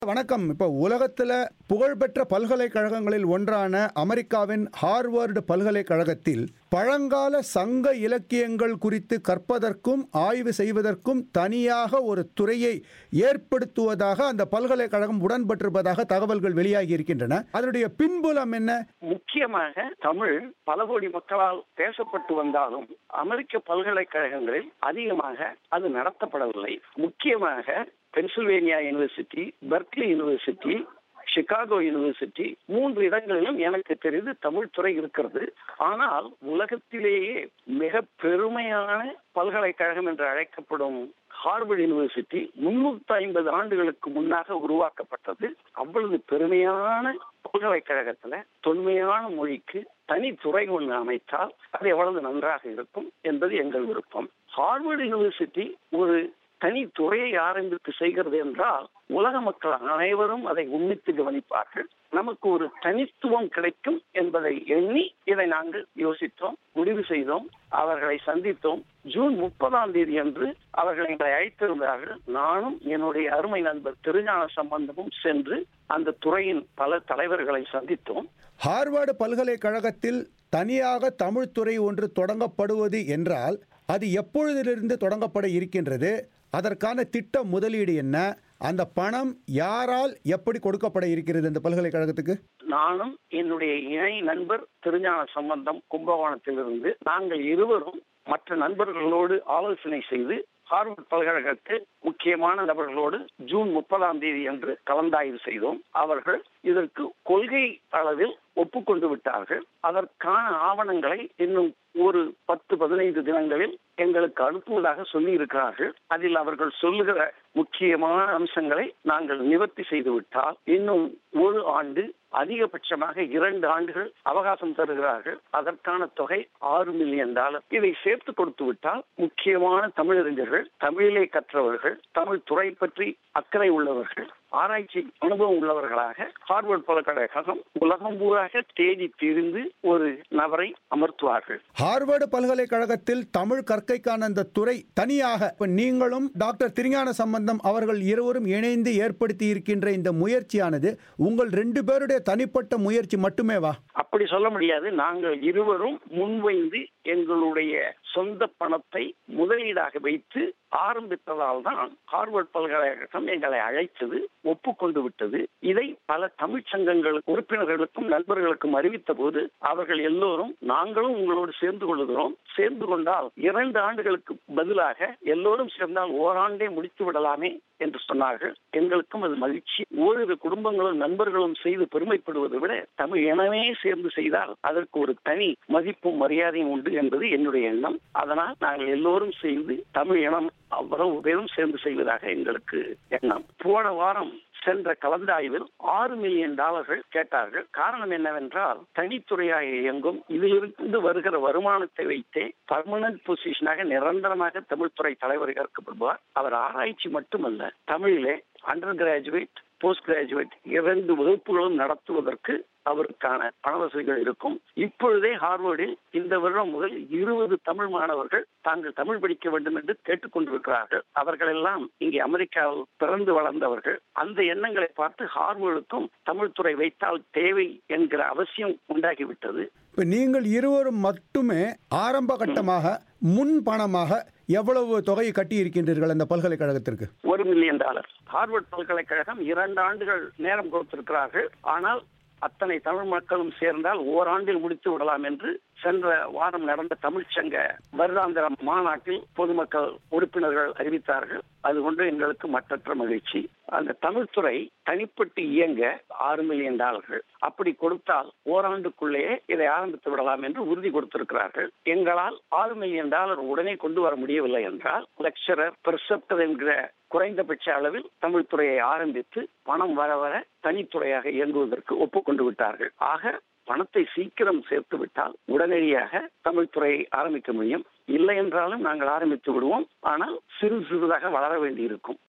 வணக்கம் இப்போ உலகத்தில் புகழ்பெற்ற பல்கலைக்கழகங்களில் ஒன்றான அமெரிக்காவின் ஹார்வர்டு பல்கலைக்கழகத்தில் பழங்கால சங்க இலக்கியங்கள் குறித்து கற்பதற்கும் ஆய்வு செய்வதற்கும் தனியாக ஒரு துறையை ஏற்படுத்துவதாக அந்த பல்கலைக்கழகம் உடன்பட்டிருப்பதாக தகவல்கள் வெளியாகி இருக்கின்றன அதனுடைய பின்புலம் என்ன முக்கியமாக தமிழ் பல கோடி மக்களால் பேசப்பட்டு வந்தாலும் அமெரிக்க பல்கலைக்கழகங்களில் அதிகமாக அது நடத்தப்படவில்லை முக்கியமாக Pennsylvania university Berkeley university Chicago university மூன்று இடங்களிலும் எனக்கு தெரிந்து தமிழ் துறை இருக்கிறது ஆனால் உலகத்திலேயே மிக பெருமையான பல்கலைக்கழகம் என்று அழைக்கப்படும் ஹார்வர்ட் யூனிவர்சிட்டி முன்னூத்தி ஐம்பது ஆண்டுகளுக்கு முன்னாக உருவாக்கப்பட்டது அவ்வளவு பெருமையான பல்கலைக்கழகத்துல தொன்மையான மொழிக்கு தனி துறை ஒன்று அமைத்தால் அது எவ்வளவு நன்றாக இருக்கும் என்பது எங்கள் விருப்பம் ஹார்வர்ட் யூனிவர்சிட்டி ஒரு தனி துறையை ஆரம்பித்து செய்கிறது என்றால் உலக மக்கள் அனைவரும் அதை உன்னித்து கவனிப்பார்கள் நமக்கு ஒரு தனித்துவம் கிடைக்கும் என்பதை எண்ணி இதை நாங்கள் யோசித்தோம் முடிவு செய்தோம் அவர்களை சந்தித்தோம் ஜூன் முப்பதாம் தேதி அன்று அவர்கள் எங்களை அழைத்திருந்தார்கள் நானும் என்னுடைய அருமை நண்பர் திருஞான சம்பந்தமும் சென்று அந்த துறையின் பல தலைவர்களை சந்தித்தோம் ஹார்வர்டு பல்கலைக்கழகத்தில் தனியாக தமிழ் துறை ஒன்று தொடங்கப்படுவது என்றால் அது எப்பொழுதிலிருந்து தொடங்கப்பட இருக்கின்றது அதற்கான திட்ட முதலீடு என்ன அந்த பணம் யாரால் எப்படி கொடுக்கப்பட இருக்கிறது இந்த பல்கலைக்கழகத்துக்கு நானும் என்னுடைய இணை நண்பர் திருஞான சம்பந்தம் கும்பகோணத்திலிருந்து நாங்கள் இருவரும் மற்ற நண்பர்களோடு ஆலோசனை செய்து ஹார்வர்ட் பல்கழகத்து முக்கியமான நபர்களோடு ஜூன் முப்பதாம் தேதி அன்று கலந்தாய்வு செய்தோம் அவர்கள் இதற்கு கொள்கை அளவில் ஒப்புக்கொண்டு விட்டார்கள் அதற்கான ஆவணங்களை இன்னும் ஒரு பத்து பதினைந்து தினங்களில் எங்களுக்கு அனுப்புவதாக சொல்லி இருக்கிறார்கள் அதில் அவர்கள் சொல்லுகிற முக்கியமான அம்சங்களை நாங்கள் நிவர்த்தி செய்து விட்டால் இன்னும் ஒரு ஆண்டு அதிகபட்சமாக இரண்டு ஆண்டுகள் அவகாசம் தருகிறார்கள் அதற்கான தொகை ஆறு மில்லியன் டாலர் இதை சேர்த்து கொடுத்து விட்டால் முக்கியமான தமிழறிஞர்கள் தமிழிலே கற்றவர்கள் தமிழ் துறை பற்றி அக்கறை உள்ளவர்கள் ஆராய்ச்சி அனுபவம் உள்ளவர்களாக ஹார்வர்ட் பல்கலைக்கழகம் உலகம் பூராக தேடி திரிந்து ஒரு நபரை அமர்த்துவார்கள் ஹார்வர்டு பல்கலைக்கழகத்தில் தமிழ் கற்கைக்கான அந்த துறை தனியாக இப்ப நீங்களும் டாக்டர் திருஞான சம்பந்தம் அவர்கள் இருவரும் இணைந்து ஏற்படுத்தி இருக்கின்ற இந்த முயற்சியானது உங்கள் ரெண்டு பேருடைய தனிப்பட்ட முயற்சி மட்டுமேவா அப்படி சொல்ல முடியாது நாங்கள் இருவரும் முன்வைந்து எங்களுடைய சொந்த பணத்தை முதலீடாக வைத்து ஆரம்பித்ததால் தான் ஹார்வர்ட் பல்கலைக்கழகம் எங்களை அழைத்தது ஒப்புக்கொண்டு விட்டது இதை பல தமிழ் சங்கங்கள் உறுப்பினர்களுக்கும் நண்பர்களுக்கும் அறிவித்த போது அவர்கள் எல்லோரும் நாங்களும் உங்களோடு சேர்ந்து கொள்கிறோம் சேர்ந்து கொண்டால் இரண்டு ஆண்டுகளுக்கு பதிலாக எல்லோரும் சேர்ந்தால் ஓராண்டே முடித்து விடலாமே என்று சொன்னார்கள் எங்களுக்கும் அது மகிழ்ச்சி ஓரிரு குடும்பங்களும் நண்பர்களும் செய்து பெருமைப்படுவதை விட தமிழ் இனமே சேர்ந்து செய்தால் அதற்கு ஒரு தனி மதிப்பும் மரியாதையும் உண்டு என்பது என்னுடைய எண்ணம் அதனால் நாங்கள் எல்லோரும் சேர்ந்து தமிழ் இனம் அவ்வளவு பேரும் சேர்ந்து செய்வதாக எங்களுக்கு எண்ணம் போன வாரம் சென்ற கலந்தாய்வில் ஆறு மில்லியன் டாலர்கள் கேட்டார்கள் காரணம் என்னவென்றால் தனித்துறையாக இயங்கும் இதிலிருந்து வருகிற வருமானத்தை வைத்தே பர்மனன்ட் பொசிஷனாக நிரந்தரமாக தமிழ்துறை தலைவர் ஏற்கப்படுவார் அவர் ஆராய்ச்சி மட்டுமல்ல தமிழிலே அண்டர் கிராஜுவேட் போஸ்ட் கிராஜுவேட் இரண்டு வகுப்புகளும் நடத்துவதற்கு அவருக்கான பண வசதிகள் இருக்கும் இப்பொழுதே ஹார்வர்டில் இந்த வருடம் முதல் இருபது தமிழ் மாணவர்கள் தாங்கள் தமிழ் படிக்க வேண்டும் என்று கேட்டுக்கொண்டிருக்கிறார்கள் அவர்கள் எல்லாம் இங்கே அமெரிக்காவில் பிறந்து வளர்ந்தவர்கள் அந்த எண்ணங்களை பார்த்து ஹார்வர்டுக்கும் தமிழ் துறை வைத்தால் தேவை என்கிற அவசியம் உண்டாகிவிட்டது இப்போ நீங்கள் இருவரும் மட்டுமே ஆரம்ப கட்டமாக முன் பணமாக எவ்வளவு தொகையை கட்டி இருக்கின்றீர்கள் அந்த பல்கலைக்கழகத்திற்கு ஒரு மில்லியன் டாலர் ஹார்வர்ட் பல்கலைக்கழகம் இரண்டு ஆண்டுகள் நேரம் கொடுத்திருக்கிறார்கள் ஆனால் அத்தனை தமிழ் மக்களும் சேர்ந்தால் ஓராண்டில் முடித்து விடலாம் என்று சென்ற வாரம் நடந்த தமிழ்ச்சங்க வருடாந்திர மாநாட்டில் பொதுமக்கள் உறுப்பினர்கள் அறிவித்தார்கள் அது கொண்டு எங்களுக்கு மற்றற்ற மகிழ்ச்சி அந்த தமிழ்துறை தனிப்பட்டு இயங்க ஆறு மில்லியன் டாலர்கள் அப்படி கொடுத்தால் ஓராண்டுக்குள்ளேயே இதை ஆரம்பித்து விடலாம் என்று உறுதி கொடுத்திருக்கிறார்கள் எங்களால் ஆறு மில்லியன் டாலர் உடனே கொண்டு வர முடியவில்லை என்றால் லெக்சரர் பெர்செப்டர் என்கிற குறைந்தபட்ச அளவில் தமிழ் துறையை ஆரம்பித்து பணம் வர வர தனித்துறையாக இயங்குவதற்கு ஒப்புக்கொண்டு விட்டார்கள் ஆக பணத்தை சீக்கிரம் சேர்த்து விட்டால் உடனடியாக தமிழ் துறையை ஆரம்பிக்க முடியும் இல்லை என்றாலும் நாங்கள் ஆரம்பித்து விடுவோம் ஆனால் சிறு சிறிதாக வளர வேண்டியிருக்கும்